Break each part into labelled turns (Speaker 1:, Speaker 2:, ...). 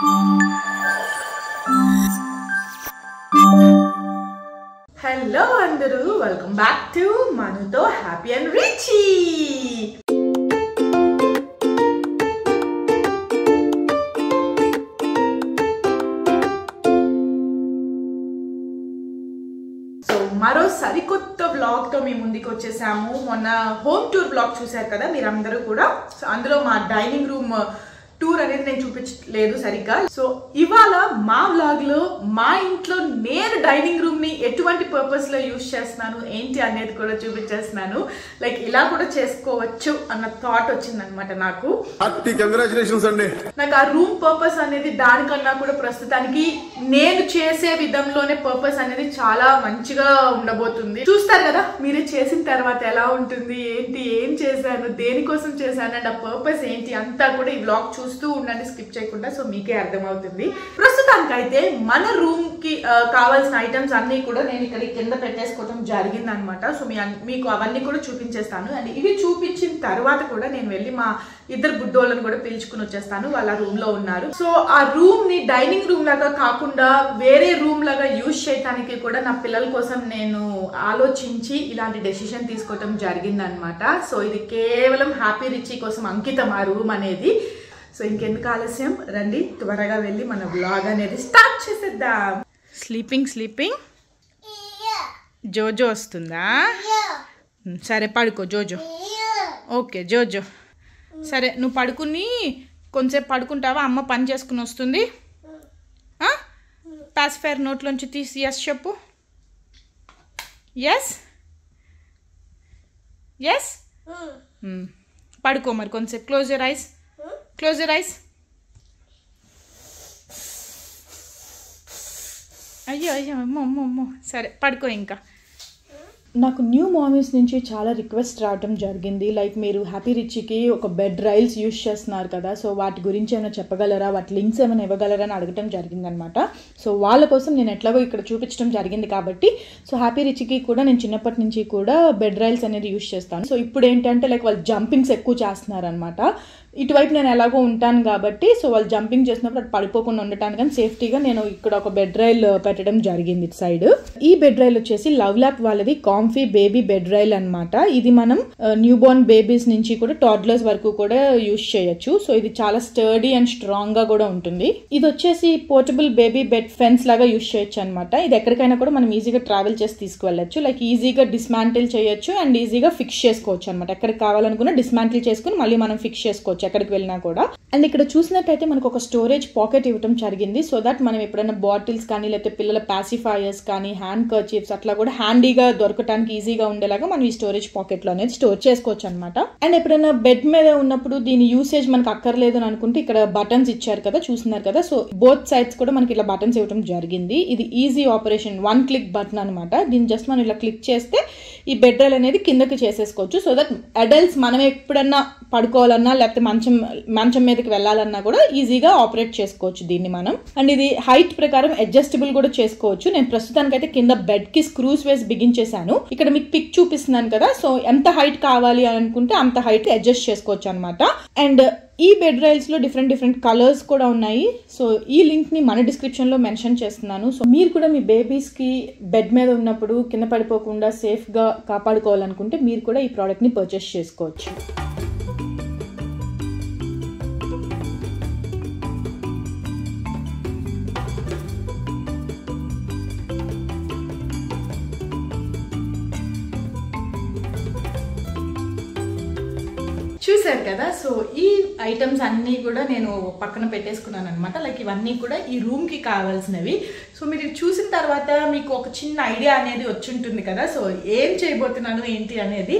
Speaker 1: Hello అందరూ welcome back to మనతో happy and richie so మరో సరికొత్త వ్లాగ్ తో మీ ముందుకు వచ్చేసాము మొన్న హోమ్ టూర్ బ్లాగ్ చూశారు కదా మీరందరూ కూడా సో అందులో మా డైనింగ్ రూమ్ టూర్ అనేది నేను చూపించలేదు సరిగ్గా సో ఇవాళ మా వ్లాగ్ లో మా ఇంట్లో నేను డైనింగ్ రూమ్ ని ఎటువంటి పర్పస్ లో యూజ్ చేస్తున్నాను ఏంటి అనేది కూడా చూపించేస్తున్నాను లైక్ ఇలా కూడా చేసుకోవచ్చు అన్న థాట్ వచ్చిందనమాట నాకు
Speaker 2: హార్టీ కంగ్రాచులేషన్స్ అండి
Speaker 1: నాకు ఆ రూమ్ పర్పస్ అనేది దానికన్నా కూడా ప్రస్తుతానికి నేను చేసే విధంలోనే పర్పస్ అనేది చాలా మంచిగా ఉండబోతుంది చూస్తారు కదా మీరే చేసిన తర్వాత ఎలా ఉంటుంది ఏంటి ఏం చేశాను దేనికోసం చేశాను అండ్ ఆ పర్పస్ ఏంటి అంతా కూడా ఈ బ్లాగ్ చూస్తూ ఉండండి స్కిప్ చేయకుండా సో మీకే అర్థమవుతుంది ప్రస్తుతానికైతే మన రూమ్ కి ఆ, కావాల్సిన ఐటమ్స్ అన్ని కూడా నేను ఇక్కడ కింద పెట్టేసుకోవడం జరిగింది అనమాట సో మీ అన్- మీకు అవన్నీ కూడా చూపించేస్తాను అండ్ ఇవి చూపించిన తర్వాత కూడా నేను వెళ్ళి మా ఇద్దరు బుడ్డోళ్ళని కూడా పిలుచుకుని వచ్చేస్తాను వాళ్ళ రూమ్ లో ఉన్నారు సో ఆ రూమ్ ని డైనింగ్ రూమ్ లాగా కాకుండా వేరే రూమ్ లాగా యూజ్ చేయడానికి కూడా నా పిల్లల కోసం నేను ఆలోచించి ఇలాంటి డెసిషన్ తీసుకోవటం జరిగింది అనమాట సో ఇది కేవలం హ్యాపీ రిచీ కోసం అంకితం ఆ రూమ్ అనేది సో ఇంకెందుకు ఆలస్యం రండి త్వరగా వెళ్ళి మన బ్లాగ్ అనేది స్టార్ట్ చేసేద్దాం స్లీపింగ్ స్లీపింగ్ జోజో వస్తుందా ఉమ్, సరే పడుకో జోజో ఓకే జోజో సరే నువ్వు పడుకుని కొంచెంసేపు పడుకుంటావా అమ్మ పని చేసుకుని వస్తుంది పాసిఫైర్ నోట్లోంచి తీసి ఎస్ చెప్పు ఎస్ ఎస్ పడుకో మరి కొంచెంసేపు close your eyes close your eyes అయ్యో అయ్యో అమ్మో అమ్మో అమ్మో సరే పడుకో ఇంకా నాకు న్యూ మామీస్ నుంచి చాలా రిక్వెస్ట్ రావడం జరిగింది లైక్ మీరు హ్యాపీ రిచ్కి ఒక బెడ్ రైల్స్ యూస్ చేస్తున్నారు కదా సో వాటి గురించి ఏమైనా చెప్పగలరా వాటి లింక్స్ ఏమైనా ఇవ్వగలరా అని అడగటం జరిగిందనమాట సో వాళ్ళ కోసం నేను ఎట్లాగో ఇక్కడ చూపించడం జరిగింది కాబట్టి సో హ్యాపీ రిచ్కి కూడా నేను చిన్నప్పటి నుంచి కూడా బెడ్ రైల్స్ అనేది యూస్ చేస్తాను సో ఇప్పుడు ఏంటంటే లైక్ వాళ్ళు జంపింగ్స్ ఎక్కువ చేస్తున్నారనమాట ఇటువైపు నేను ఎలాగో ఉంటాను కాబట్టి సో వాళ్ళు జంపింగ్ చేసినప్పుడు అది పడిపోకుండా ఉండటానికి కానీ సేఫ్టీగా నేను ఇక్కడ ఒక బెడ్ రైల్ పెట్టడం జరిగింది ఇటు సైడ్ ఈ బెడ్ రైల్ వచ్చేసి లవ్ ల్యాప్ వాళ్ళది కాంఫీ బేబీ బెడ్ రైల్ అన్నమాట ఇది మనం న్యూ బోర్న్ బేబీస్ నుంచి కూడా టాడ్లర్స్ వరకు కూడా యూస్ చేయొచ్చు సో ఇది చాలా స్టర్డీ అండ్ స్ట్రాంగ్ గా కూడా ఉంటుంది ఇది వచ్చేసి పోర్టబుల్ బేబీ బెడ్ ఫెన్స్ లాగా యూస్ చేయొచ్చు అనమాట ఇది ఎక్కడికైనా కూడా మనం ఈజీగా ట్రావెల్ చేసి తీసుకువెళ్ళచ్చు లైక్ ఈజీగా డిస్మాంటిల్ చేయొచ్చు అండ్ ఈజీగా ఫిక్స్ చేసుకోవచ్చు అనమాట ఎక్కడికి కావాలనుకున్నా డిస్మాంటిల్ చేసుకుని మళ్ళీ మనం ఫిక్స్ చేసుకోవచ్చు ఎక్కడికి వెళ్ళినా కూడా అండ్ ఇక్కడ చూసినట్టయితే మనకు ఒక స్టోరేజ్ పాకెట్ ఇవ్వడం జరిగింది సో దట్ మనం ఎప్పుడైనా బాటిల్స్ కానీ లేకపోతే పిల్లల పాసిఫైయర్స్ కానీ హ్యాండ్ కర్చీఫ్స్ అట్లా కూడా హ్యాండీగా దొరకటానికి ఈజీగా ఉండేలాగా మనం ఈ స్టోరేజ్ పాకెట్ లో అనేది స్టోర్ చేసుకోవచ్చు అనమాట అండ్ ఎప్పుడైనా బెడ్ మీద ఉన్నప్పుడు దీని యూసేజ్ మనకు అక్కర్లేదు అని అనుకుంటే ఇక్కడ బటన్స్ ఇచ్చారు కదా చూస్తున్నారు కదా సో బోత్ సైడ్స్ కూడా మనకి ఇలా బటన్స్ ఇవ్వడం జరిగింది ఇది easy operation one click button అనమాట దీన్ని జస్ట్ మనం ఇలా క్లిక్ చేస్తే ఈ బెడ్ రైల్ అనేది కిందకి చేసేసుకోవచ్చు సో దట్ అడల్ట్స్ మనం ఎప్పుడన్నా పడుకోవాలన్నా లేకపోతే మంచం మంచం మీదకి వెళ్ళాలన్నా కూడా ఈజీగా ఆపరేట్ చేసుకోవచ్చు దీన్ని మనం అండ్ ఇది హైట్ ప్రకారం అడ్జస్టబుల్ కూడా చేసుకోవచ్చు నేను ప్రస్తుతానికైతే కింద బెడ్ కి స్క్రూస్ వేసి బిగించేశాను ఇక్కడ మీకు పిక్ చూపిస్తున్నాను కదా సో ఎంత హైట్ కావాలి అని అనుకుంటే అంత హైట్ అడ్జస్ట్ చేసుకోవచ్చు అనమాట అండ్ ఈ బెడ్ రైల్స్ లో డిఫరెంట్ డిఫరెంట్ కలర్స్ కూడా ఉన్నాయి సో ఈ లింక్ ని మన డిస్క్రిప్షన్ లో మెన్షన్ చేస్తున్నాను సో మీరు కూడా మీ బేబీస్ కి బెడ్ మీద ఉన్నప్పుడు కింద పడిపోకుండా సేఫ్ గా కాపాడుకోవాలనుకుంటే మీరు కూడా ఈ ప్రోడక్ట్ ని పర్చేస్ చేసుకోవచ్చు చూశారు కదా సో ఈ ఐటమ్స్ అన్నీ కూడా నేను పక్కన పెట్టేసుకున్నాను అనమాట లైక్ ఇవన్నీ కూడా ఈ రూమ్ కి కావాల్సినవి సో మీరు ఇవి చూసిన తర్వాత మీకు ఒక చిన్న ఐడియా అనేది వచ్చి ఉంటుంది కదా సో ఏం చేయబోతున్నాను ఏంటి అనేది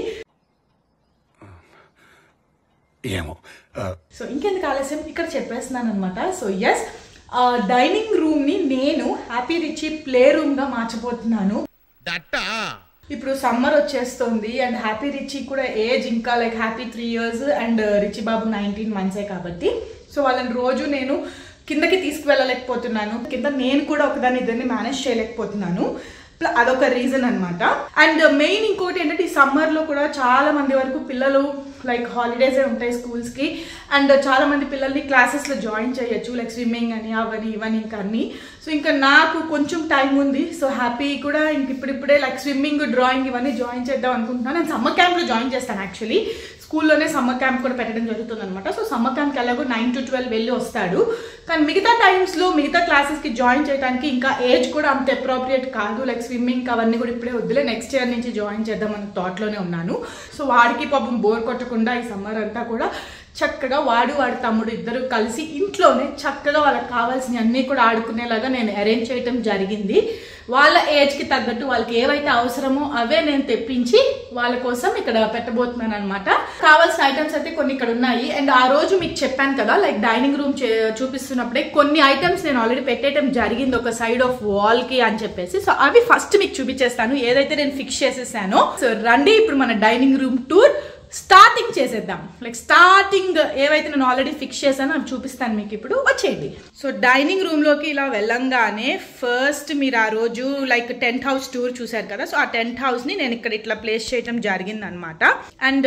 Speaker 2: ఏమో ఆ,
Speaker 1: సో ఇంకెందుకు ఆలస్యం ఇక్కడ చెప్పేస్తున్నాను అనమాట సో ఎస్ డైనింగ్ రూమ్ ని నేను హ్యాపీ రిచ్ ప్లే రూమ్ గా మార్చబోతున్నాను ఇప్పుడు సమ్మర్ వచ్చేస్తుంది అండ్ హ్యాపీ రిచీ కూడా ఏజ్ ఇంకా like happy three years and richie బాబు నైన్టీన్ మంత్సే కాబట్టి సో వాళ్ళని రోజు నేను కిందకి తీసుకువెళ్ళలేకపోతున్నాను కింద నేను కూడా ఒకదాని ఇద్దరిని మేనేజ్ చేయలేకపోతున్నాను ప్ల- అదొక రీజన్ అన్నమాట అండ్ మెయిన్ ఇంకోటి ఏంటంటే ఈ సమ్మర్లో కూడా చాలా మంది వరకు పిల్లలు లైక్ హాలిడేస్ ఉంటాయి స్కూల్స్కి అండ్ చాలా మంది పిల్లల్ని క్లాసెస్లో జాయిన్ చేయొచ్చు లైక్ స్విమ్మింగ్ అని అవని ఇవని ఇంకా అన్ని సో ఇంకా నాకు కొంచెం టైం ఉంది సో హ్యాపీ కూడా ఇంక ఇప్పుడిప్పుడే లైక్ స్విమ్మింగ్ డ్రాయింగ్ ఇవన్నీ జాయిన్ చేద్దాం అనుకుంటున్నాను నేను సమ్మర్ క్యాంప్లో జాయిన్ చేస్తాను యాక్చువల్లీ స్కూల్లోనే సమ్మర్ క్యాంప్ కూడా పెట్టడం జరుగుతుంది అనమాట సో సమ్మర్ క్యాంప్కి ఎలాగో నైన్ టు ట్వెల్వ్ వెళ్ళి వస్తాడు కానీ మిగతా టైమ్స్లో మిగతా క్లాసెస్కి జాయిన్ చేయడానికి ఇంకా ఏజ్ కూడా అంత అప్రోప్రియేట్ కాదు లైక్ స్విమ్మింగ్ అవన్నీ కూడా ఇప్పుడే వద్దులే నెక్స్ట్ ఇయర్ నుంచి జాయిన్ చేద్దాం అన్న థాట్లోనే ఉన్నాను సో వాడికి పాపం బోర్ కొట్టకుండా ఈ సమ్మర్ అంతా కూడా చక్కగా వాడు వాడి తమ్ముడు ఇద్దరు కలిసి ఇంట్లోనే చక్కగా వాళ్ళకి కావాల్సిన అన్నీ కూడా ఆడుకునేలాగా నేను అరేంజ్ చేయటం జరిగింది వాళ్ళ ఏజ్కి తగ్గట్టు వాళ్ళకి ఏవైతే అవసరమో అవే నేను తెప్పించి వాళ్ళ కోసం ఇక్కడ పెట్టబోతున్నాను అనమాట కావాల్సిన ఐటమ్స్ అయితే కొన్ని ఇక్కడ ఉన్నాయి అండ్ ఆ రోజు మీకు చెప్పాను కదా లైక్ డైనింగ్ రూమ్ చూపిస్తున్నప్పుడే కొన్ని ఐటమ్స్ నేను ఆల్రెడీ పెట్టేయటం జరిగింది ఒక సైడ్ ఆఫ్ వాల్ కి అని చెప్పేసి సో అవి ఫస్ట్ మీకు చూపించేస్తాను ఏదైతే నేను ఫిక్స్ చేసేసానో సో రండి ఇప్పుడు మన డైనింగ్ రూమ్ టూర్ స్టార్టింగ్ చేసేద్దాం లైక్ స్టార్టింగ్ ఏవైతే నేను ఆల్రెడీ ఫిక్స్ చేశానో అవి చూపిస్తాను మీకు ఇప్పుడు వచ్చేయండి సో డైనింగ్ రూమ్ లోకి ఇలా వెళ్ళంగానే ఫస్ట్ మీరు ఆ రోజు లైక్ టెంట్ హౌస్ టూర్ చూశారు కదా సో ఆ టెంట్ హౌస్ ని నేను ఇక్కడ ఇట్లా ప్లేస్ చేయడం జరిగింది అనమాట and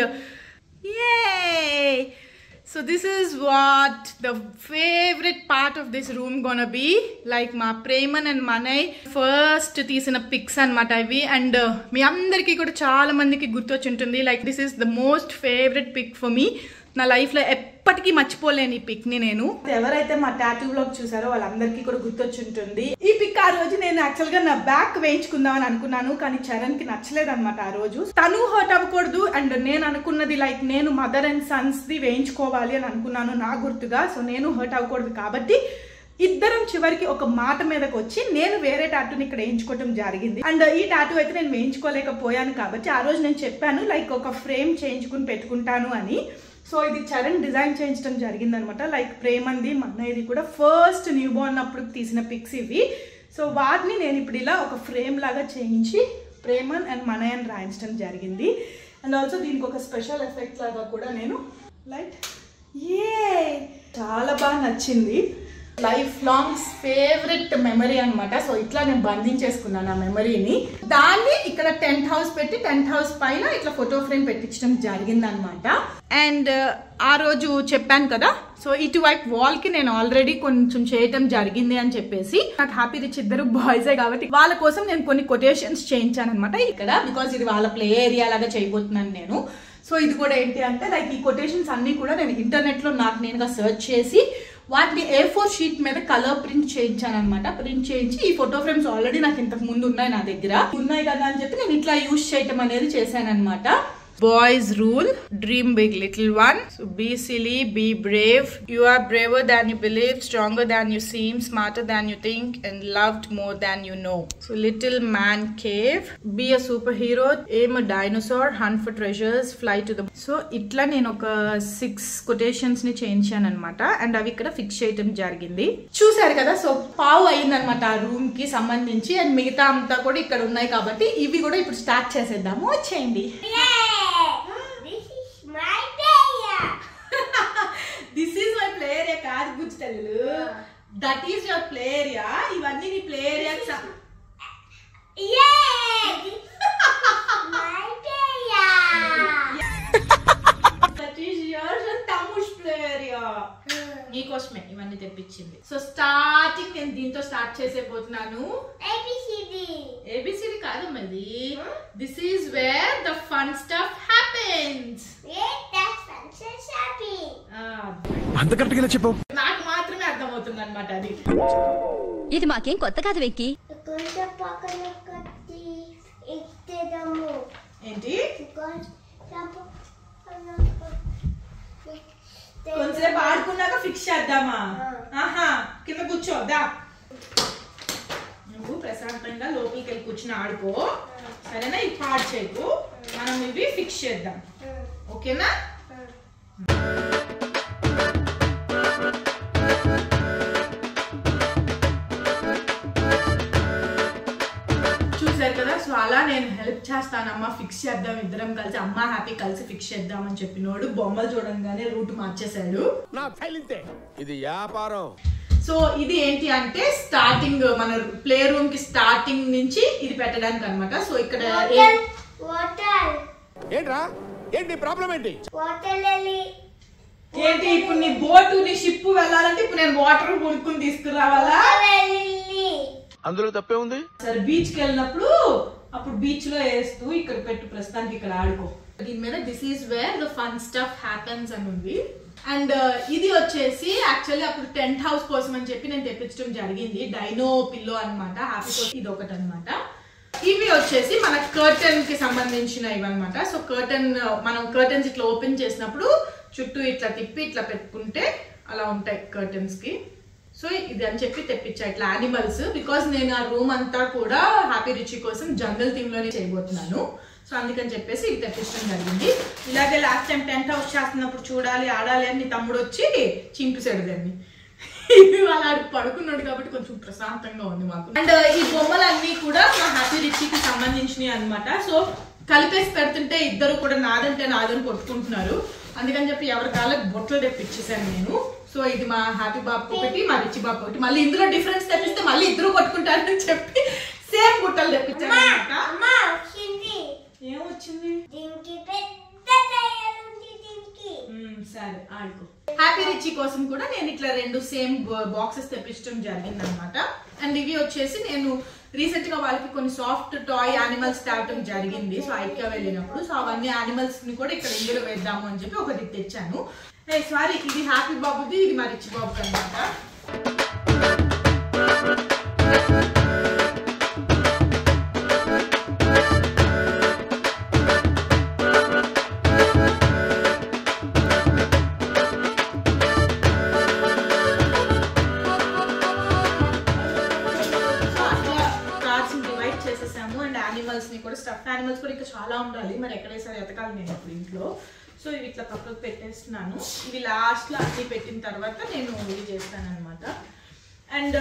Speaker 1: uh so this is what the favourite part of this room gonna be like మా ప్రేమన్ అండ్ మనయ్ ఫస్ట్ తీసిన పిక్స్ అనమాట ఇవి అండ్ మీ అందరికీ కూడా చాలా మందికి గుర్తొచ్చి ఉంటుంది like this is the most favourite pic for me నా లైఫ్లో ఎప్పటికీ మర్చిపోలేని ఈ పిక్ ని నేను ఎవరైతే మా టాటూ బ్లాగ్ చూసారో వాళ్ళందరికీ కూడా గుర్తొచ్చి ఉంటుంది ఈ పిక్ ఆ రోజు నేను యాక్చువల్ గా నా బ్యాక్ వేయించుకుందామని అనుకున్నాను కానీ చరణ్ కి నచ్చలేదు అనమాట ఆ రోజు తను హర్ట్ అవ్వకూడదు అండ్ నేను అనుకున్నది లైక్ నేను మదర్ అండ్ సన్స్ ది వేయించుకోవాలి అని అనుకున్నాను నా గుర్తుగా సో నేను హర్ట్ అవ్వకూడదు కాబట్టి ఇద్దరం చివరికి ఒక మాట మీదకి వచ్చి నేను వేరే టాటూని ఇక్కడ వేయించుకోవటం జరిగింది అండ్ ఈ టాటూ అయితే నేను వేయించుకోలేకపోయాను కాబట్టి ఆ రోజు నేను చెప్పాను లైక్ ఒక ఫ్రేమ్ చేయించుకుని పెట్టుకుంటాను అని సో ఇది చరణ్ డిజైన్ చేయించడం జరిగిందనమాట లైక్ ప్రేమంది మన్నయ్యది కూడా ఫస్ట్ న్యూ బోర్న్ అప్పుడు తీసిన పిక్స్ ఇవి సో వాటిని నేను ఇప్పుడు ఇలా ఒక ఫ్రేమ్ లాగా చేయించి ప్రేమన్ అండ్ మనయన్ రాయించడం జరిగింది అండ్ ఆల్సో దీనికి ఒక స్పెషల్ ఎఫెక్ట్ లాగా కూడా నేను లైక్ ఏ చాలా బాగా నచ్చింది లైఫ్ లాంగ్ ఫేవరెట్ మెమరీ అన్నమాట సో ఇట్లా నేను బంధించేసుకున్నాను ఆ మెమరీని దాన్ని ఇక్కడ టెంట్ హౌస్ పెట్టి టెంట్ హౌస్ పైన ఇట్లా ఫోటో ఫ్రేమ్ పెట్టించడం జరిగిందనమాట అండ్ ఆ రోజు చెప్పాను కదా సో ఇటువైపు వాల్ కి నేను ఆల్రెడీ కొంచెం చేయటం జరిగింది అని చెప్పేసి నాకు హ్యాపీ రిచ్ ఇద్దరు బాయ్సే కాబట్టి వాళ్ళ కోసం నేను కొన్ని కొటేషన్స్ చేయించాను అనమాట ఇక్కడ బికాస్ ఇది వాళ్ళ ప్లే ఏరియా లాగా చేయబోతున్నాను నేను సో ఇది కూడా ఏంటి అంటే లైక్ ఈ కొటేషన్స్ అన్ని కూడా నేను ఇంటర్నెట్ లో నాకు నేనుగా సెర్చ్ చేసి వాటిని ఏ ఫోర్ షీట్ మీద కలర్ ప్రింట్ చేయించాను అనమాట ప్రింట్ చేయించి ఈ ఫోటో ఫ్రేమ్స్ ఆల్రెడీ నాకు ఇంతకు ముందు ఉన్నాయి నా దగ్గర ఉన్నాయి కదా అని చెప్పి నేను ఇట్లా యూజ్ చేయటం అనేది చేశాను అనమాట boys rule dream big little one be silly be brave you are braver than you believe stronger than you seem smarter than you think and loved more than you know so little man cave be a super hero um dinosaur hunt for treasures fly to the so ఇట్లా నేను ఒక six quotations ని చేయించాను అనమాట and అవి ఇక్కడ fix చేయటం జరిగింది చూసారు కదా సో పావు అయిందనమాట ఆ రూమ్ కి సంబంధించి అండ్ మిగతా అంతా కూడా ఇక్కడ ఉన్నాయి కాబట్టి ఇవి కూడా ఇప్పుడు స్టార్ట్ చేసేద్దాము వచ్చేయండి
Speaker 3: This is my player.
Speaker 1: This is my play area కాదు బుజ్జి తల్లు that is your play area ఇవన్నీ నీ play area
Speaker 3: Yay! my player.
Speaker 1: That is your తముష్ ప్లే ఏరియా నీకోసమే ఇవన్నీ తెప్పించింది సో స్టార్టింగ్ నేను దీంతో స్టార్ట్ చేసేపోతున్నాను
Speaker 3: ABCD.
Speaker 1: ఏబిసిడి కాదు మరి this is where the fun stuff happens
Speaker 3: Yeah, that's fancy shopping.
Speaker 2: అంత కరెక్ట్గా ఇలా చెప్పావు
Speaker 1: నాకు మాత్రమే అర్థమవుతుంది అనమాట అది
Speaker 4: ఇది మాకేం కొత్త కాదు వెంకీ
Speaker 3: కొంచెం పక్కన కట్టి ఇచ్చేదము
Speaker 1: ఏంటి
Speaker 3: కొంచెం పక్కన కట్టి
Speaker 1: కొంచెంసేపు ఆడుకున్నాక ఫిక్స్ చేద్దామా ఆహా కింద కూర్చోదా నువ్వు ప్రశాంతంగా లోపలికి వెళ్ళి కూర్చుని ఆడుకో సరేనా ఇది పాడు చేయకు మనం ఇవి ఫిక్స్ చేద్దాం ఓకేనా చూసారు కదా సో అలా నేను హెల్ప్ చేస్తానమ్మా ఫిక్స్ చేద్దాం ఇద్దరం కలిసి అమ్మ హ్యాపీ కలిసి ఫిక్స్ చేద్దాం అని చెప్పినోడు బొమ్మలు చూడంగానే రూట్ మార్చేశాడు
Speaker 2: నా ఫైల్ ఇంతే ఇది వ్యాపారం
Speaker 1: సో ఇది ఏంటి అంటే స్టార్టింగ్ మన ప్లే రూమ్ కి స్టార్టింగ్ నుంచి ఇది పెట్టడానికి అన్నమాట సో ఇక్కడ ఏ-
Speaker 3: వాటర్
Speaker 2: ఏంట్రా ఏంటి ప్రాబ్లం ఏంటి
Speaker 3: వాటర్ లిల్లీ
Speaker 1: ఏంటి ఇప్పుడు నీ బోటు నీ షిప్ వెళ్ళాలంటే ఇప్పుడు నేను వాటర్ కొనుక్కుని తీసుకురావాలా
Speaker 3: వాటర్ లిల్లీ
Speaker 2: అందులో తప్పే ఉంది
Speaker 1: సరే బీచ్ కి వెళ్ళినప్పుడు అప్పుడు బీచ్ లో వేస్తూ ఇక్కడ పెట్టు ప్రస్తుతానికి ఇక్కడ ఆడుకో దీని మీద this is where the fun stuff happens అని ఉంది అండ్ ఇది వచ్చేసి యాక్చువల్లీ అప్పుడు టెంట్ హౌస్ కోసం అని చెప్పి నేను తెప్పించడం జరిగింది డైనో పిల్లో అన్నమాట హ్యాపీ ఇది ఒకటి అనమాట ఇవి వచ్చేసి మన కర్టన్ కి సంబంధించినవి అనమాట సో కర్టన్ మనం కర్టన్స్ ఇట్లా ఓపెన్ చేసినప్పుడు చుట్టూ ఇట్లా తిప్పి ఇట్లా పెట్టుకుంటే అలా ఉంటాయి కర్టన్స్ కి సో ఇది అని చెప్పి తెప్పించా ఇట్లా యానిమల్స్ బికాస్ నేను ఆ రూమ్ అంతా కూడా హ్యాపీ రిచి కోసం జంగల్ థీమ్ లోనే చేయబోతున్నాను సో అందుకని చెప్పేసి ఇది తెప్పించడం జరిగింది ఇలాగే లాస్ట్ టైం టెంట్ హౌస్ చేస్తున్నప్పుడు చూడాలి ఆడాలి అని నీ తమ్ముడు వచ్చి చింపేశాడు దాన్ని అలా ఆడు పడుకున్నాడు కాబట్టి కొంచెం ప్రశాంతంగా ఉంది మాకు అండ్ ఈ బొమ్మలన్నీ కూడా మా హ్యాపీ రిచికి సంబంధించినవి అన్నమాట సో కలిపేసి పెడుతుంటే ఇద్దరు కూడా నాదంటే నాదని కొట్టుకుంటున్నారు అందుకని చెప్పి ఎవరి కాళ్ళకి బొట్టలు తెప్పించేసాను నేను సో ఇది మా హ్యాపీ బాబు ఒకటి మా రిచి బాబు ఒకటి మళ్ళీ ఇందులో డిఫరెన్స్ తెప్పిస్తే మళ్ళీ ఇద్దరు కొట్టుకుంటారని చెప్పి సేమ్ బుట్టలు తెప్పించాను అనమాట
Speaker 3: అమ్మా వచ్చింది
Speaker 1: ఏమొచ్చింది
Speaker 3: దీనికి పెద్ద టైర్ ఉంది దీనికి
Speaker 1: మ్మ్, సరే ఆడుకో హ్యాపీ రిచి కోసం కూడా నేను ఇట్లా రెండు సేమ్ బాక్సెస్ తెప్పించడం జరిగింది అనమాట అండ్ ఇవి వచ్చేసి నేను రీసెంట్ గా వాళ్ళకి కొన్ని సాఫ్ట్ టాయ్ యానిమల్స్ తేవటం జరిగింది సో ఐక్యా వెళ్ళినప్పుడు సో అవన్నీ యానిమల్స్ ని కూడా ఇక్కడ ఇందులో వేద్దాము అని చెప్పి ఒకటి తెచ్చాను సారీ ఇది హ్యాపీ బాబుది ఇది మా రిచి బాబు అనమాట సో అట్లా కార్స్ డివైడ్ చేసేసాము అండ్ యానిమల్స్ ని కూడా స్టఫ్ యానిమల్స్ కూడా ఇంకా చాలా ఉండాలి మరి ఎక్కడేసారి ఎతకాలి నేను ఇప్పుడు ఇంట్లో సో ఇవి ఇట్లా పక్కకు పెట్టేస్తున్నాను ఇవి లాస్ట్ లో అన్ని పెట్టిన తర్వాత నేను ఇవి చేస్తాను అనమాట అండ్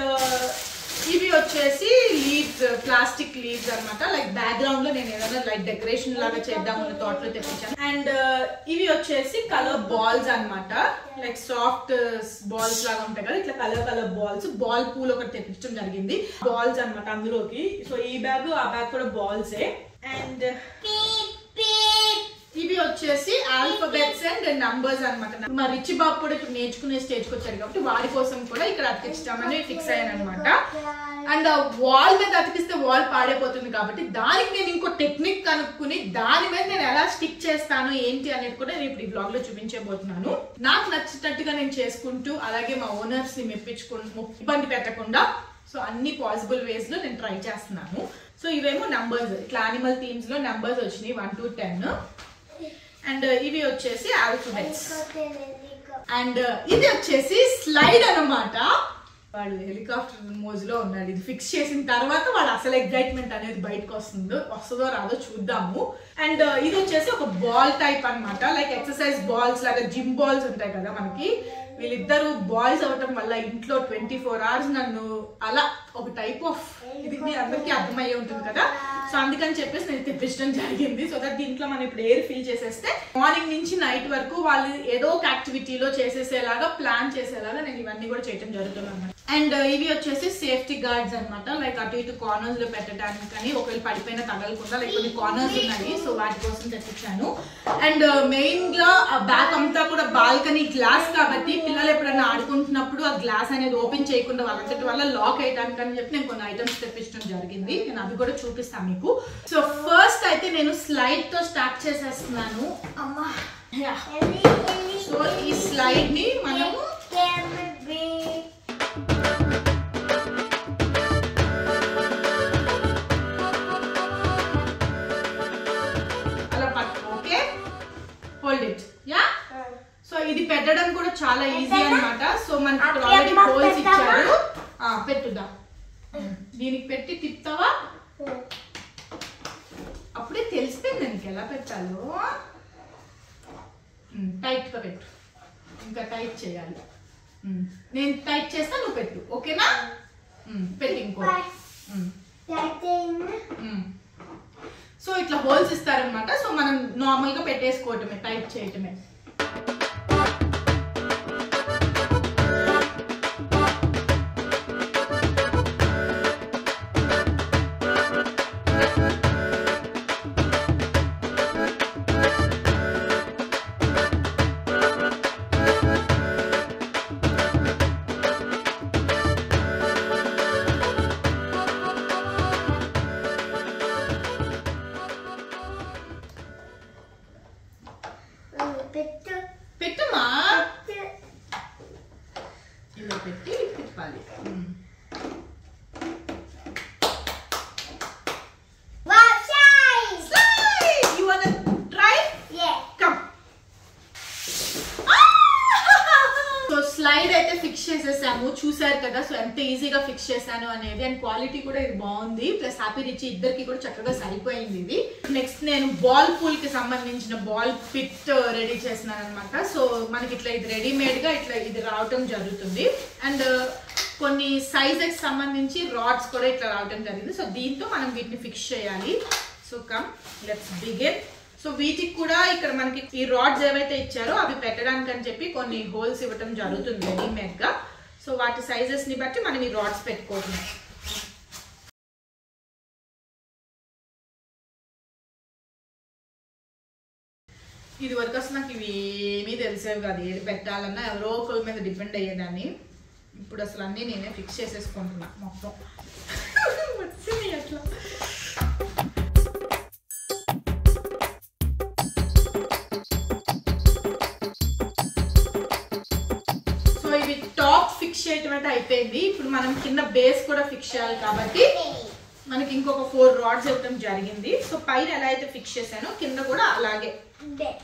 Speaker 1: ఇవి వచ్చేసి లీవ్స్ ప్లాస్టిక్ లీవ్స్ అన్నమాట లైక్ బ్యాక్గ్రౌండ్ లో నేను ఏదైనా లైక్ డెకరేషన్ లాగా చేద్దామన్న థాట్ లో తెప్పించాను అండ్ ఇవి వచ్చేసి కలర్ బాల్స్ అన్నమాట లైక్ సాఫ్ట్ బాల్స్ లాగా ఉంటాయి కదా ఇట్లా colour colour balls ball pool ఒకటి తెప్పించడం జరిగింది బాల్స్ అన్నమాట అందులోకి సో ఈ బ్యాగ్ ఆ బ్యాగ్ కూడా బాల్సే అండ్
Speaker 3: పీప్ పీప్
Speaker 1: ఇవి వచ్చేసి ఆల్ఫబెట్స్ అండ్ నంబర్స్ అన్నమాట మా రిచి బాబు కూడా ఇప్పుడు నేర్చుకునే స్టేజ్కి వచ్చారు కాబట్టి వారి కోసం కూడా ఇక్కడ అతికిస్తామని ఫిక్స్ అయ్యాను అనమాట అండ్ వాల్ మీద అతికిస్తే వాల్ పాడైపోతుంది కాబట్టి దానికి నేను ఇంకో టెక్నిక్ కనుక్కుని దాని మీద నేను ఎలా స్టిక్ చేస్తాను ఏంటి అనేది కూడా నేను ఇప్పుడు ఈ బ్లాగ్ లో చూపించబోతున్నాను నాకు నచ్చినట్టుగా నేను చేసుకుంటూ అలాగే మా ఓనర్స్ ని మెప్పించుకుంటూ ఇబ్బంది పెట్టకుండా సో అన్ని పాసిబుల్ వేస్ లో నేను ట్రై చేస్తున్నాను సో ఇవేమో నంబర్స్ ఇట్లా యానిమల్ థీమ్స్ లో నంబర్స్ వచ్చినాయి వన్ టు టెన్ అండ్ ఇవి వచ్చేసి ఆల్ఫబెట్స్ అండ్ ఇది వచ్చేసి స్లైడ్ అన్నమాట వాడు హెలికాప్టర్ మోజులో ఉన్నాడు ఇది ఫిక్స్ చేసిన తర్వాత వాడు అసలు ఎగ్జైట్మెంట్ అనేది బయటకు వస్తుందో వస్తుందో రాదో చూద్దాము అండ్ ఇది వచ్చేసి ఒక బాల్ టైప్ అన్నమాట లైక్ ఎక్సర్సైజ్ బాల్స్ లాగా జిమ్ బాల్స్ ఉంటాయి కదా మనకి వీళ్ళిద్దరు బాయ్స్ అవటం వల్ల ఇంట్లో ట్వంటీ ఫోర్ అవర్స్ నన్ను అలా ఒక టైప్ ఆఫ్ ఇది మీ అందరికీ అర్థమయ్యే ఉంటుంది కదా సో అందుకని చెప్పేసి నేను తెప్పించడం జరిగింది సో దట్ దీంట్లో మనం ఇప్పుడు ఎయిర్ ఫిల్ చేసేస్తే మార్నింగ్ నుంచి నైట్ వరకు వాళ్ళు ఏదో ఒక యాక్టివిటీలో చేసేసేలాగా ప్లాన్ చేసేలాగా నేను ఇవన్నీ కూడా చేయడం జరుగుతుంది అనమాట అండ్ ఇవి వచ్చేసి సేఫ్టీ గార్డ్స్ అన్నమాట లైక్ అటు ఇటు కార్నర్స్ లో పెట్టడానికి కానీ ఒకవేళ పడిపోయినా తగలకుండా లైక్ కొన్ని కార్నర్స్ ఉన్నాయి సో వాటి కోసం తెప్పించాను అండ్ మెయిన్ గా ఆ బ్యాక్ అంతా కూడా బాల్కనీ గ్లాస్ కాబట్టి పిల్లలు ఎప్పుడైనా ఆడుకుంటున్నప్పుడు ఆ గ్లాస్ అనేది ఓపెన్ చేయకుండా వాళ్ళంతటి వల్ల లాక్ అయ్యడానికి అని చెప్పి నేను కొన్ని ఐటమ్స్ తెప్పించడం జరిగింది నేను అవి కూడా చూపిస్తాను మీకు సో ఫస్ట్ అయితే నేను స్లైడ్ తో స్టార్ట్ చేసేస్తున్నాను అమ్మా Yeah. సో ఈ స్లైడ్ ని మనము అలా పట్టు okay hold it yeah so ఇది పెట్టడం కూడా చాలా ఈజీ అన్నమాట సో మనకి ఇక్కడ
Speaker 3: అప్పుడే
Speaker 1: ఆల్రెడీ
Speaker 3: మాకు
Speaker 1: హోల్స్
Speaker 3: పెట్టావా?
Speaker 1: ఇచ్చారు ఆ, పెట్టుదా దీనికి పెట్టి తిప్పుతావా అప్పుడే తెలిసిపోయింది నీకు ఎలా పెట్టాలో టైట్ గా పెట్టు ఇంకా టైట్ చేయాలి ఉమ్, నేను టైట్ చేస్తా నువ్వు పెట్టు ఓకేనా ఉమ్, పెట్టు ఇంకో ఉమ్. మ్మ్. సో ఇట్లా హోల్స్ ఇస్తారనమాట సో మనం నార్మల్ గా పెట్టేసుకోవటమే టైప్ చేయటమే ఇందులో పెట్టి తిప్పాలి
Speaker 3: Wow, size!
Speaker 1: You want try
Speaker 3: Yeah.
Speaker 1: Come so slide అయితే ఫిక్స్ చేసేసాము చూసారు కదా సో ఎంత ఈజీగా ఫిక్స్ చేశాను అనేది అండ్ క్వాలిటీ కూడా ఇది బాగుంది ప్లస్ హ్యాపీ రిచ్ ఇద్దరికి కూడా చక్కగా సరిపోయింది ఇది నెక్స్ట్ నేను బాల్ పూల్ కి సంబంధించిన బాల్ పిట్ రెడీ చేసినాను అనమాట సో మనకి ఇట్లా ఇది రెడీమేడ్ గా ఇట్లా ఇది రావటం జరుగుతుంది అండ్ కొన్ని సైజెస్ సంబంధించి రాడ్స్ కూడా ఇట్లా రావటం జరిగింది సో దీంతో మనం వీటిని ఫిక్స్ చేయాలి so come let's begin so వీటికి కూడా ఇక్కడ మనకి ఈ రాడ్స్ ఏవైతే ఇచ్చారో అవి పెట్టడానికి అని చెప్పి కొన్ని హోల్స్ ఇవ్వటం జరుగుతుంది రెడీమేడ్ గా సో వాటి సైజెస్ ని బట్టి మనం ఈ రాడ్స్ పెట్టుకోవటం ఇది వరకు అసలు నాకు ఇవి ఏమీ తెలిసేవి కాదు ఏది పెట్టాలన్నా ఎవరో ఒకరి మీద డిపెండ్ అయ్యేదాన్ని ఇప్పుడు అసలు అన్నీ నేనే ఫిక్స్ చేసేసుకుంటున్నా మొత్తం వచ్చింది అట్లా సో ఇవి టాప్ ఫిక్స్ చేయటం అయితే అయిపోయింది ఇప్పుడు మనం కింద బేస్ కూడా ఫిక్స్ చేయాలి కాబట్టి మనకి ఇంకొక ఫోర్ రాడ్స్ ఇవ్వడం జరిగింది సో పైన ఎలా అయితే ఫిక్స్ చేశానో కింద కూడా అలాగే
Speaker 3: There.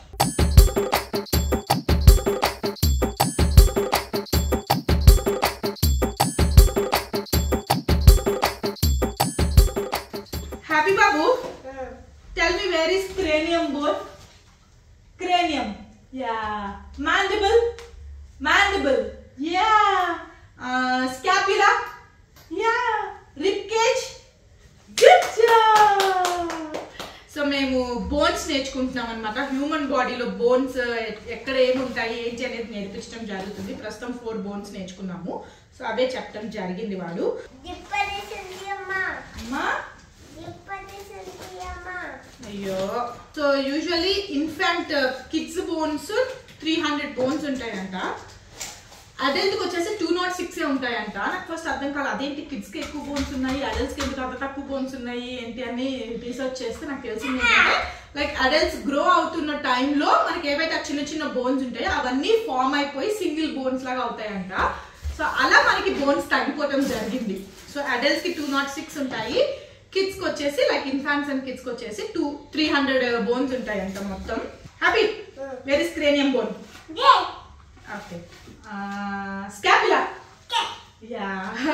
Speaker 1: హ్యాపీ బాబు tell me where is cranium bone cranium yeah mandible mandible yeah uh, scapula yeah rib cage good job so మేము బోన్స్ నేర్చుకుంటున్నాం అనమాట హ్యూమన్ బాడీలో బోన్స్ ఎక్కడ ఏమి ఉంటాయి ఏంటి అనేది నేర్పించడం జరుగుతుంది ప్రస్తుతం ఫోర్ బోన్స్ నేర్చుకున్నాము సో అవే చెప్పడం జరిగింది వాడు
Speaker 3: Difference అమ్మా
Speaker 1: అమ్మా
Speaker 3: Difference అమ్మా
Speaker 1: అయ్యో so usually infant kids bones three hundred bones ఉంటాయంట అడల్ట్కి వచ్చేసి టూ నాట్ సిక్స్ ఉంటాయంట నాకు ఫస్ట్ అర్థం కాదు అదేంటి కిడ్స్కి ఎక్కువ బోన్స్ ఉన్నాయి అడల్ట్స్కి ఎందుకు అంత తక్కువ బోన్స్ ఉన్నాయి ఏంటి అని రీసెర్చ్ చేస్తే నాకు తెలిసింది ఏంటంటే లైక్ అడల్ట్స్ గ్రో అవుతున్న టైంలో మనకి ఏవైతే ఆ చిన్న చిన్న బోన్స్ ఉంటాయో అవన్నీ ఫామ్ అయిపోయి సింగిల్ బోన్స్ లాగా అవుతాయంట సో అలా మనకి బోన్స్ తగ్గిపోవడం జరిగింది సో అడల్ట్స్ కి టూ నాట్ సిక్స్ ఉంటాయి కిడ్స్ కి వచ్చేసి లైక్ ఇన్ఫాన్స్ అండ్ కిడ్స్ కి వచ్చేసి టూ త్రీ హండ్రెడ్ బోన్స్ ఉంటాయి అంట మొత్తం happy very cranium bone
Speaker 3: There.
Speaker 1: Okay scapula
Speaker 3: Okay.
Speaker 1: Yeah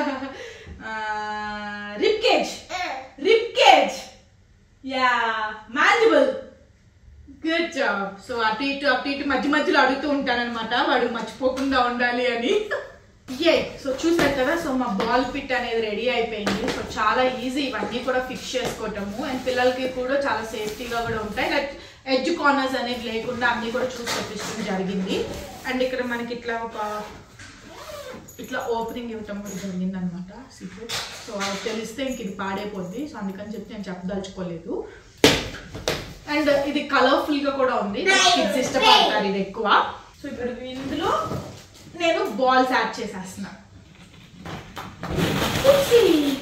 Speaker 1: rib cage
Speaker 3: Uh.
Speaker 1: Rib cage yeah mandible good job so అటు ఇటు అటు ఇటు మధ్య మధ్యలో అడుగుతూ ఉంటానన్నమాట వాడు మర్చిపోకుండా ఉండాలి అని ఏ సో చూసారు కదా సో మా బాల్ పిట్ అనేది రెడీ అయిపోయింది సో చాలా ఈజీ ఇవన్నీ కూడా ఫిక్స్ చేసుకోవటము అండ్ పిల్లలకి కూడా చాలా సేఫ్టీగా కూడా ఉంటాయి లైక్ ఎడ్జ్ కార్నర్స్ అనేది లేకుండా అన్ని కూడా చూసి తెప్పించడం జరిగింది అండ్ ఇక్కడ మనకి ఇట్లా ఒక ఇట్లా ఓపెనింగ్ ఇవ్వటం కూడా జరిగింది అనమాట సీక్రెట్ సో అది తెలిస్తే ఇంక ఇది పాడైపోద్ది సో అందుకని చెప్పి నేను చెప్పదలుచుకోలేదు అండ్ ఇది కలర్ఫుల్ గా కూడా ఉంది కిడ్స్ ఇష్టపడతారు ఇది ఎక్కువ సో ఇప్పుడు ఇందులో నేను బాల్స్ యాడ్ చేసేస్తున్నా Oopsie.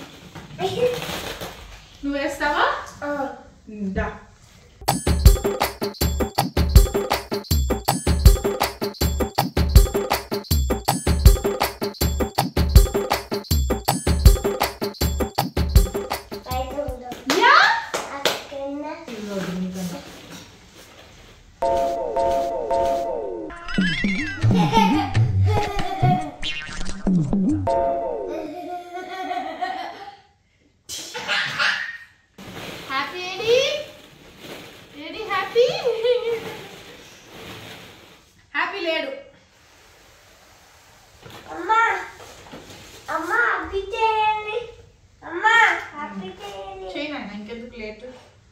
Speaker 1: నువ్వు వేస్తావా
Speaker 3: Uh.
Speaker 1: దా
Speaker 3: Right over.
Speaker 1: యా
Speaker 3: అక్కడనే.
Speaker 1: హ్యాపీ ఏడి ఏడి హ్యాపీ హ్యాపీ లేడు
Speaker 3: అమ్మా అమ్మా అబ్బి చేయాలి అమ్మా అబ్బి చేయాలి
Speaker 1: చేయనా ఇంకెందుకు లేట్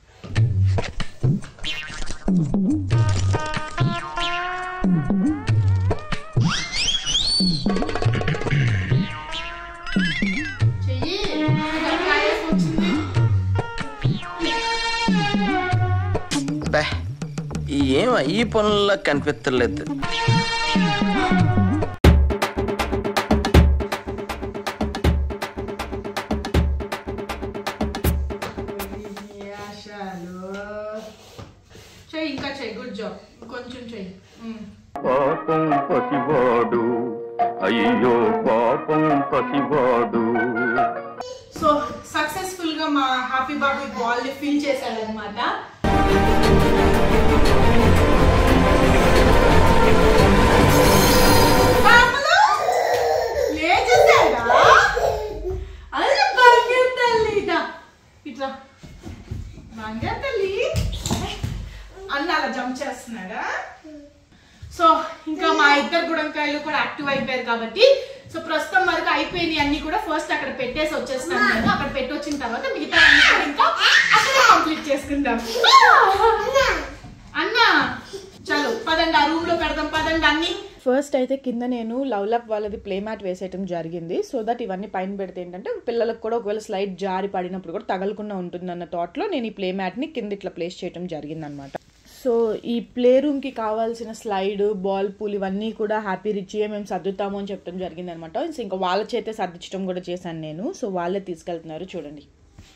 Speaker 1: చెయ్యి ఇంకా కాయేసి వచ్చింది
Speaker 2: బే ఏం ఈ పనుల్లో కనిపించలేదు
Speaker 1: ఆశాలు చెయ్యి ఇంకా చెయ్యి గుడ్ జాబ్ కొంచెం చెయ్యి మ్మ్.
Speaker 5: పాపం పసివాడు అయి అయ్యో పాపం పసివాడు
Speaker 1: సో సక్సెస్ఫుల్ గా మా హ్యాపీ బాబు బాల్ ని ఫిల్ చేశాడనమాట పాపలు, లేచేశాడా? అరే బంగారు తల్లి ఇదా ఇట్లా బంగారు తల్లి అన్న అలా జంప్ చేస్తున్నాడా సో ఇంకా మా ఇద్దరు గుడంకాయలు కూడా యాక్టివ్ అయిపోయారు కాబట్టి సో ప్రస్తుతం వరకు అయిపోయినాయి అన్ని కూడా ఫస్ట్ అక్కడ పెట్టేసి వచ్చేస్తాను నేను అక్కడ పెట్టి వచ్చిన తర్వాత మిగతా అన్ని కూడా ఇంకా అక్కడ కంప్లీట్ చేసుకుందాం అన్న చలో పదండి ఆ రూమ్ లో పెడదాం పదండి అన్ని ఫస్ట్ అయితే కింద నేను లవ్ లప్ వాళ్ళది ప్లే మ్యాట్ వేసేయటం జరిగింది సో దట్ ఇవన్నీ పైన పెడితే ఏంటంటే పిల్లలకు కూడా ఒకవేళ స్లైడ్ జారి పడినప్పుడు కూడా తగలకుండా ఉంటుందన్న థాట్లో నేను ఈ ప్లే మ్యాట్ని కింద ఇట్లా ప్లేస్ చేయడం జరిగింది అనమాట సో ఈ ప్లే రూమ్కి కావాల్సిన స్లైడ్ బాల్ పూల్ ఇవన్నీ కూడా హ్యాపీ రిచ్గా మేము సర్దుతాము అని చెప్పడం జరిగింది అనమాట ఇంకా వాళ్ళ చేతే సర్దించడం కూడా చేశాను నేను సో వాళ్ళే తీసుకెళ్తున్నారు చూడండి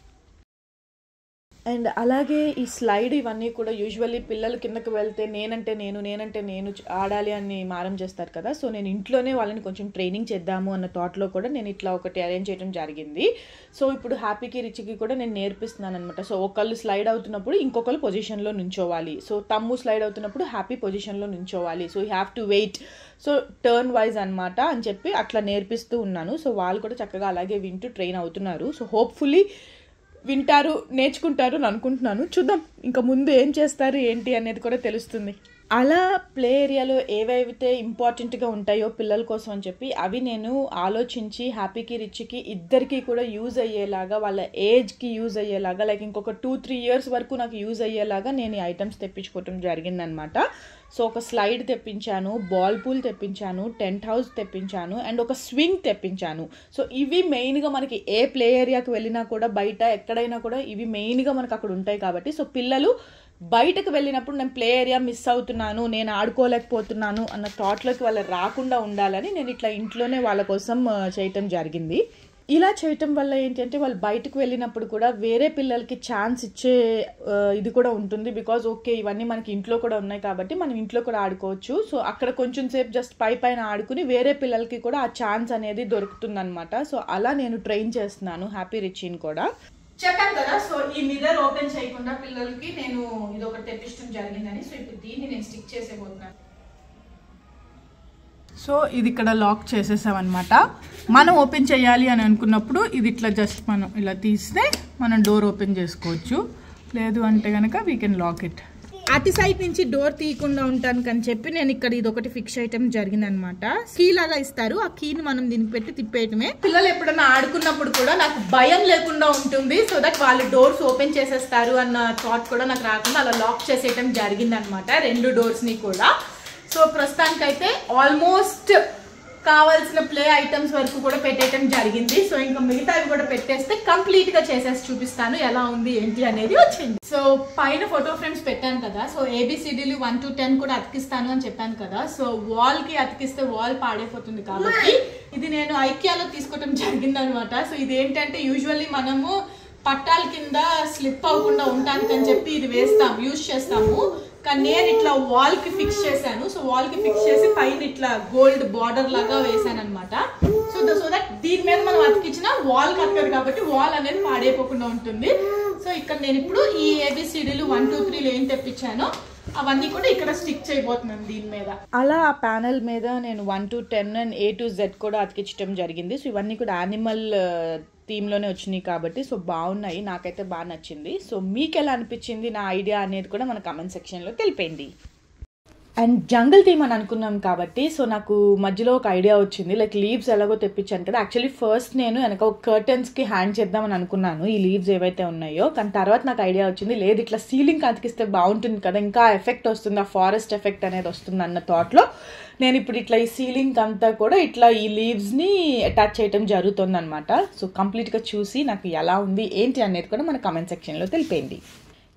Speaker 1: అండ్ అలాగే ఈ స్లైడ్ ఇవన్నీ కూడా యూజువల్లీ పిల్లలు కిందకి వెళ్తే నేనంటే నేను నేనంటే నేను చ- ఆడాలి అని మారం చేస్తారు కదా సో నేను ఇంట్లోనే వాళ్ళని కొంచెం ట్రైనింగ్ చేద్దాము అన్న థాట్లో కూడా నేను ఇట్లా ఒకటి అరేంజ్ చేయడం జరిగింది సో ఇప్పుడు హ్యాపీకి రిచ్కి కూడా నేను నేర్పిస్తున్నాను అనమాట సో ఒకళ్ళు స్లైడ్ అవుతున్నప్పుడు ఇంకొకళ్ళు పొజిషన్లో నుంచోవాలి సో తమ్ము స్లైడ్ అవుతున్నప్పుడు హ్యాపీ పొజిషన్లో నుంచోవాలి so you have to wait so turn wise అనమాట అని చెప్పి అట్లా నేర్పిస్తూ ఉన్నాను సో వాళ్ళు కూడా చక్కగా అలాగే వింటూ ట్రైన్ అవుతున్నారు సో హోప్ఫుల్లీ వింటారు నేర్చుకుంటారు అని అనుకుంటున్నాను చూద్దాం ఇంకా ముందు ఏం చేస్తారు ఏంటి అనేది కూడా తెలుస్తుంది అలా ప్లే ఏరియాలో ఏవైతే ఇంపార్టెంట్గా ఉంటాయో పిల్లల కోసం అని చెప్పి అవి నేను ఆలోచించి హ్యాపీకి రిచ్కి ఇద్దరికి కూడా యూజ్ అయ్యేలాగా వాళ్ళ ఏజ్కి యూజ్ అయ్యేలాగా లైక్ ఇంకొక టూ త్రీ ఇయర్స్ వరకు నాకు యూజ్ అయ్యేలాగా నేను ఈ ఐటమ్స్ తెప్పించుకోవటం జరిగిందనమాట సో ఒక స్లైడ్ తెప్పించాను బాల్ పూల్ తెప్పించాను టెంట్ హౌస్ తెప్పించాను అండ్ ఒక స్వింగ్ తెప్పించాను సో ఇవి మెయిన్గా మనకి ఏ ప్లే ఏరియాకి వెళ్ళినా కూడా బయట ఎక్కడైనా కూడా ఇవి మెయిన్గా మనకు అక్కడ ఉంటాయి కాబట్టి సో పిల్లలు బయటకు వెళ్ళినప్పుడు నేను ప్లే ఏరియా మిస్ అవుతున్నాను నేను ఆడుకోలేకపోతున్నాను అన్న థాట్లోకి వాళ్ళు రాకుండా ఉండాలని నేను ఇట్లా ఇంట్లోనే వాళ్ళ కోసం ఆ, చేయటం జరిగింది ఇలా చేయటం వల్ల ఏంటంటే వాళ్ళు బయటకు వెళ్ళినప్పుడు కూడా వేరే పిల్లలకి ఛాన్స్ ఇచ్చే ఆ, ఇది కూడా ఉంటుంది బికాజ్ ఓకే ఇవన్నీ మనకి ఇంట్లో కూడా ఉన్నాయి కాబట్టి మనం ఇంట్లో కూడా ఆడుకోవచ్చు సో అక్కడ కొంచెం సేపు జస్ట్ పై పైన ఆడుకుని వేరే పిల్లలకి కూడా ఆ ఛాన్స్ అనేది దొరుకుతుంది సో అలా నేను ట్రైన్ చేస్తున్నాను హ్యాపీ రిచిన్ కూడా చెప్పాను కదా సో ఈ మిర్రర్ ఓపెన్ చేయకుండా పిల్లలకి నేను ఇది ఒకటి తెప్పించడం జరిగిందని సో ఇప్పుడు దీన్ని నేను స్టిక్ చేసేపోతున్నాను సో ఇది ఇక్కడ లాక్ చేసేసామన్నమాట మనం ఓపెన్ చేయాలి అని అనుకున్నప్పుడు ఇది ఇట్లా జస్ట్ మనం ఇలా తీస్తే మనం డోర్ ఓపెన్ చేసుకోవచ్చు లేదు అంటే కనుక వీ కెన్ లాక్ ఇట్ అతి సైడ్ నుంచి డోర్ తీయకుండా ఉంటానికి అని చెప్పి నేను ఇక్కడ ఇది ఒకటి ఫిక్స్ చేయటం జరిగిందనమాట కీ లాగా ఇస్తారు ఆ కీని మనం దీనికి పెట్టి తిప్పేయటమే పిల్లలు ఎప్పుడైనా ఆడుకున్నప్పుడు కూడా నాకు భయం లేకుండా ఉంటుంది సో దట్ వాళ్ళు డోర్స్ ఓపెన్ చేసేస్తారు అన్న థాట్ కూడా నాకు రాకుండా అలా లాక్ చేసేయటం జరిగిందనమాట రెండు డోర్స్ని కూడా సో ప్రస్తుతానికైతే ఆల్మోస్ట్ కావాల్సిన ప్లే ఐటమ్స్ వరకు కూడా పెట్టేయటం జరిగింది సో ఇంకా మిగతావి కూడా పెట్టేస్తే కంప్లీట్ గా చేసేసి చూపిస్తాను ఎలా ఉంది ఏంటి అనేది వచ్చింది సో పైన ఫోటో ఫ్రేమ్స్ పెట్టాను కదా సో ఏబిసిడీలు వన్ టు టెన్ కూడా అతికిస్తాను అని చెప్పాను కదా సో వాల్ కి అతికిస్తే వాల్ పాడైపోతుంది కాబట్టి ఇది నేను ఐక్యాలో తీసుకోవటం జరిగింది అనమాట సో ఇది ఏంటంటే యూజువల్లీ మనము పట్టాల కింద స్లిప్ అవ్వకుండా ఉండటానికి అని చెప్పి ఇది వేస్తాం యూజ్ చేస్తాము కానీ నేను ఇట్లా వాల్ కి ఫిక్స్ చేశాను సో వాల్ కి ఫిక్స్ చేసి పైన ఇట్లా గోల్డ్ బార్డర్ లాగా వేసాను అనమాట సో సో దట్ దీని మీద మనం అతికించిన వాల్ కట్టదు కాబట్టి వాల్ అనేది పాడైపోకుండా ఉంటుంది సో ఇక్కడ నేను ఇప్పుడు ఈ ఏబిసిడీలు వన్ టూ త్రీలు ఏం తెప్పించానో అవన్నీ కూడా ఇక్కడ స్టిక్ చేయబోతున్నాను దీని మీద అలా ఆ ప్యానల్ మీద నేను one to ten and A to Z కూడా అతికించడం జరిగింది సో ఇవన్నీ కూడా యానిమల్ థీమ్లోనే వచ్చినాయి కాబట్టి సో బాగున్నాయి నాకైతే బాగా నచ్చింది సో మీకు ఎలా అనిపించింది నా ఐడియా అనేది కూడా మన కమెంట్ సెక్షన్లో తెలిపేయండి అండ్ జంగల్ థీమ్ అని అనుకున్నాం కాబట్టి సో నాకు మధ్యలో ఒక ఐడియా వచ్చింది లైక్ లీవ్స్ ఎలాగో తెప్పించాను కదా యాక్చువల్లీ ఫస్ట్ నేను వెనక ఒక కర్టన్స్కి హ్యాండ్ చేద్దామని అనుకున్నాను ఈ లీవ్స్ ఏవైతే ఉన్నాయో కానీ తర్వాత నాకు ఐడియా వచ్చింది లేదు ఇట్లా సీలింగ్ అతికిస్తే బాగుంటుంది కదా ఇంకా ఎఫెక్ట్ వస్తుంది ఆ ఫారెస్ట్ ఎఫెక్ట్ అనేది వస్తుంది అన్న థాట్లో నేను ఇప్పుడు ఇట్లా ఈ సీలింగ్ అంతా కూడా ఇట్లా ఈ లీవ్స్ని అటాచ్ చేయడం జరుగుతుంది అనమాట సో కంప్లీట్గా చూసి నాకు ఎలా ఉంది ఏంటి అనేది కూడా మన కమెంట్ సెక్షన్లో తెలిపేయండి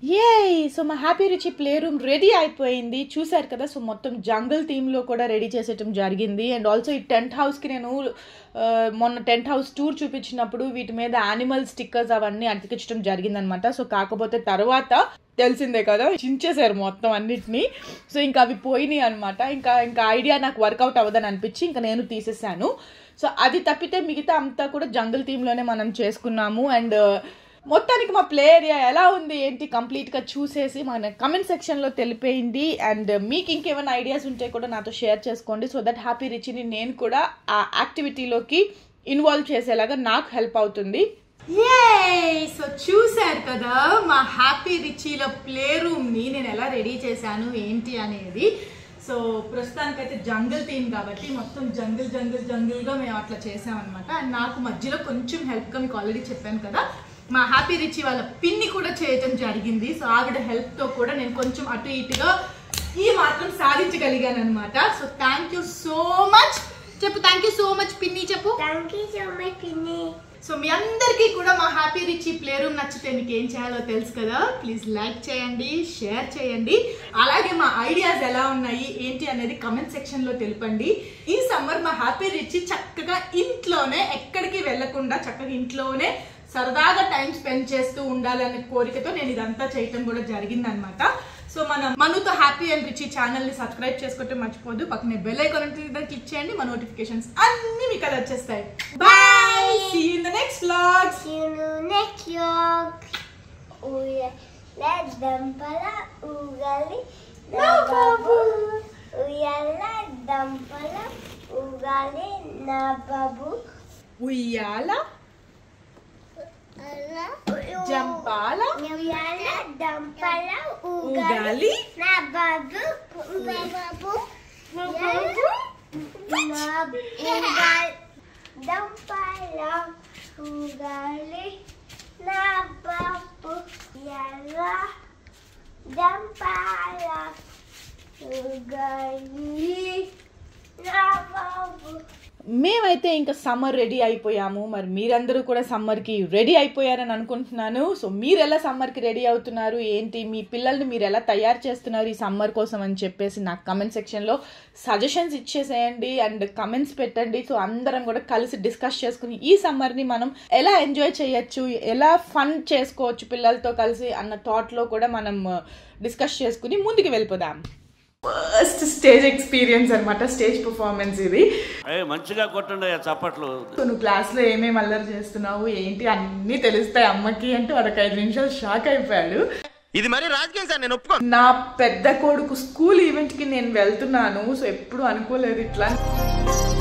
Speaker 1: ఏ సో మా happy richie play room ready అయిపోయింది చూశారు కదా సో మొత్తం జంగల్ థీమ్లో కూడా రెడీ చేసేయటం జరిగింది అండ్ ఆల్సో ఈ టెంట్ హౌస్కి నేను ఆ, మొన్న టెంట్ హౌస్ టూర్ చూపించినప్పుడు వీటి మీద యానిమల్ స్టిక్కర్స్ అవన్నీ అతికించడం జరిగిందనమాట సో కాకపోతే తర్వాత తెలిసిందే కదా చించేశారు మొత్తం అన్నిటినీ సో ఇంకా అవి పోయినాయి అనమాట ఇంకా ఇంకా ఐడియా నాకు వర్కౌట్ అవ్వదని అనిపించి ఇంకా నేను తీసేసాను సో అది తప్పితే మిగతా అంతా కూడా జంగల్ థీమ్లోనే మనం చేసుకున్నాము అండ్ మొత్తానికి మా ప్లే ఏరియా ఎలా ఉంది ఏంటి కంప్లీట్గా చూసేసి మన కమెంట్ సెక్షన్లో తెలిపేయండి అండ్ మీకు ఇంకేమైనా ఐడియాస్ ఉంటే కూడా నాతో షేర్ చేసుకోండి సో దట్ హ్యాపీ రిచిని నేను కూడా ఆ యాక్టివిటీలోకి ఇన్వాల్వ్ చేసేలాగా నాకు హెల్ప్ అవుతుంది సో చూశారు కదా మా హ్యాపీ రిచీలో ప్లే రూమ్ని నేను ఎలా రెడీ చేశాను ఏంటి అనేది సో ప్రస్తుతానికైతే జంగల్ థీమ్ కాబట్టి మొత్తం జంగిల్ జంగిల్ జంగిల్గా మేము అట్లా చేసామన్నమాట అండ్ నాకు మధ్యలో కొంచెం హెల్ప్గా మీకు ఆల్రెడీ చెప్పాను కదా మా హ్యాపీ రిచి వాళ్ళ పిన్ని కూడా చేయటం జరిగింది సో ఆవిడ హెల్ప్తో కూడా నేను కొంచెం అటు ఇటుగా ఈ మాత్రం సాధించగలిగాను అనమాట so thank you so much చెప్పు థ్యాంక్ యూ సో మచ్ పిన్ని చెప్పు
Speaker 3: థ్యాంక్ యూ సో మచ్ పిన్ని
Speaker 1: సో మీ అందరికీ కూడా మా హ్యాపీ రిచ్ ప్లే రూమ్ నచ్చితే మీకు ఏం చేయాలో తెలుసు కదా ప్లీజ్ లైక్ చేయండి షేర్ చేయండి అలాగే మా ఐడియాస్ ఎలా ఉన్నాయి ఏంటి అనేది కమెంట్ సెక్షన్ లో తెలుపండి ఈ సమ్మర్ మా హ్యాపీ రిచ్ చక్కగా ఇంట్లోనే ఎక్కడికి వెళ్లకుండా చక్కగా ఇంట్లోనే సరదాగా టైం స్పెండ్ చేస్తూ ఉండాలనే కోరికతో నేను ఇదంతా చేయటం కూడా జరిగిందనమాట సో మన మనుతో హ్యాపీ అండ్ రిచ్ ఛానల్ ని సబ్స్క్రైబ్ చేసుకుంటే మర్చిపోదు పక్కనే బెల్ ఐకాన్ ఉంటుంది క్లిక్ చేయండి మా నోటిఫికేషన్స్ అన్ని మీకు అది వచ్చేస్తాయి bye see in the next vlogs
Speaker 3: See you next vlog. Uya, let them pala ugali. Na babu. Uya, let them pala ugali. Na babu.
Speaker 1: ఉయ్యాల
Speaker 3: Ala.
Speaker 1: జంపాల
Speaker 3: Uya, let them pala ugali.
Speaker 1: ఉగాలి
Speaker 3: Na babu. Na babu. Na babu. Na ugali. Dampala ugali. Na babu. Yalla. Dampala ugali. Na babu.
Speaker 1: మేమైతే ఇంకా summer ready అయిపోయాము మరి మీరందరూ కూడా సమ్మర్కి రెడీ అయిపోయారని అనుకుంటున్నాను సో మీరు ఎలా సమ్మర్కి రెడీ అవుతున్నారు ఏంటి మీ పిల్లల్ని మీరు ఎలా తయారు చేస్తున్నారు ఈ సమ్మర్ కోసం అని చెప్పేసి నాకు కమెంట్ సెక్షన్లో సజెషన్స్ ఇచ్చేసేయండి అండ్ కమెంట్స్ పెట్టండి సో అందరం కూడా కలిసి డిస్కస్ చేసుకుని ఈ సమ్మర్ని మనం ఎలా ఎంజాయ్ చేయొచ్చు ఎలా ఫన్ చేసుకోవచ్చు పిల్లలతో కలిసి అన్న థాట్లో కూడా మనం డిస్కస్ చేసుకుని ముందుకు వెళ్ళిపోదాం ఫస్ట్ స్టేజ్ ఎక్స్పీరియన్స్ అనమాట స్టేజ్ పర్ఫార్మెన్స్ ఇది
Speaker 6: ఏ మంచిగా కొట్టండి ఆ చప్పట్లు
Speaker 1: సో నువ్వు క్లాస్లో ఏమేమి అల్లరి చేస్తున్నావు ఏంటి అన్నీ తెలుస్తాయి అమ్మకి అంటే వాడికి ఐదు నిమిషాలు షాక్ అయిపోయాడు
Speaker 2: ఇది మరి రాజకీయం సార్ నేను ఒప్పుకోను
Speaker 1: నా పెద్ద కొడుకు స్కూల్ ఈవెంట్కి నేను వెళ్తున్నాను సో ఎప్పుడు అనుకోలేదు ఇట్లా